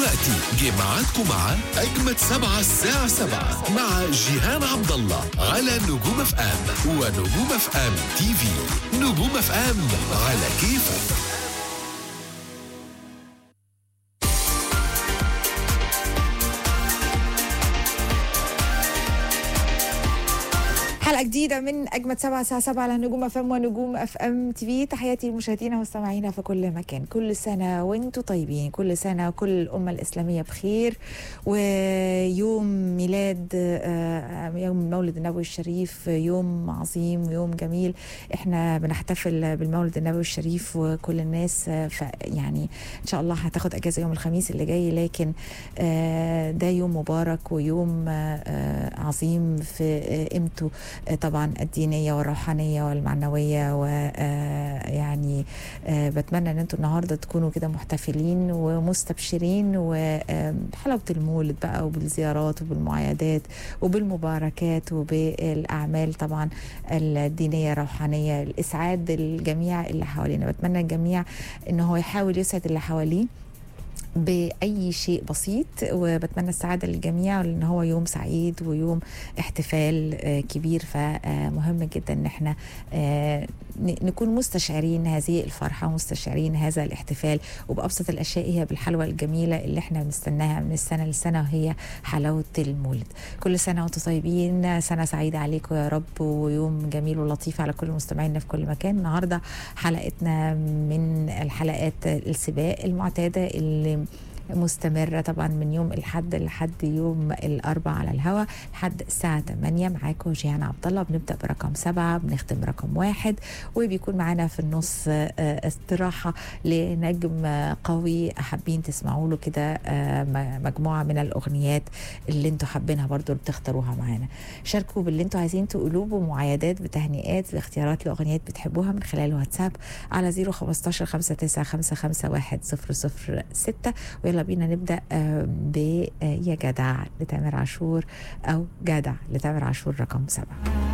دلوقتي جه ميعادكم مع أجمد سبعة الساعة سبعة مع جيهان عبد الله على نجوم اف ام ونجوم اف ام تي في نجوم اف ام على كيفك حلقة جديدة من أجمد سبعة الساعة سبعة على نجوم اف ام ونجوم اف ام تي في تحياتي لمشاهدينا ومستمعينا في كل مكان كل سنة وانتم طيبين كل سنة وكل الأمة الإسلامية بخير ويوم ميلاد آه، يوم مولد النبوي الشريف يوم عظيم ويوم جميل احنا بنحتفل بالمولد النبوي الشريف وكل الناس آه، ف- يعني ان شاء الله هتاخد اجازه يوم الخميس اللي جاي لكن آه، ده يوم مبارك ويوم آه، آه، عظيم في آه، قيمته آه، طبعا الدينيه والروحانيه والمعنويه ويعني بتمنى ان انتم النهارده تكونوا كده محتفلين ومستبشرين وحلاوه المولد بقى وبالزيارات وبالمعايدات وبالمباركات وبالاعمال طبعا الدينيه الروحانيه الاسعاد الجميع اللي حوالينا بتمنى الجميع ان هو يحاول يسعد اللي حواليه بأي شيء بسيط وبتمنى السعادة للجميع لأن هو يوم سعيد ويوم احتفال آه، كبير فمهم جدا ان احنا آه، ن- نكون مستشعرين هذه الفرحة ومستشعرين هذا الاحتفال وبأبسط الأشياء هي بالحلوة الجميلة اللي احنا بنستناها من السنة للسنة وهي حلاوة المولد كل سنة وانتم طيبين سنة سعيدة عليكم يا رب ويوم جميل ولطيف على كل مستمعينا في كل مكان النهاردة حلقتنا من الحلقات السباق المعتادة اللي مستمرة طبعا من يوم الحد لحد يوم الأربع على الهوا لحد الساعة 8 معاكم جيهان عبد الله بنبدأ برقم سبعة بنختم برقم واحد وبيكون معانا في النص آه، استراحة لنجم آه، قوي حابين تسمعوا له كده آه، م- مجموعة من الأغنيات اللي انتوا حابينها برضو اللي بتختاروها معانا شاركوا باللي انتوا عايزين تقولوه بمعايدات بتهنئات باختيارات لأغنيات بتحبوها من خلال واتساب على 015 59 6 ويلا بينا نبدا آه، ب آه، يا جدع لتامر عاشور او جدع لتامر عاشور رقم سبعه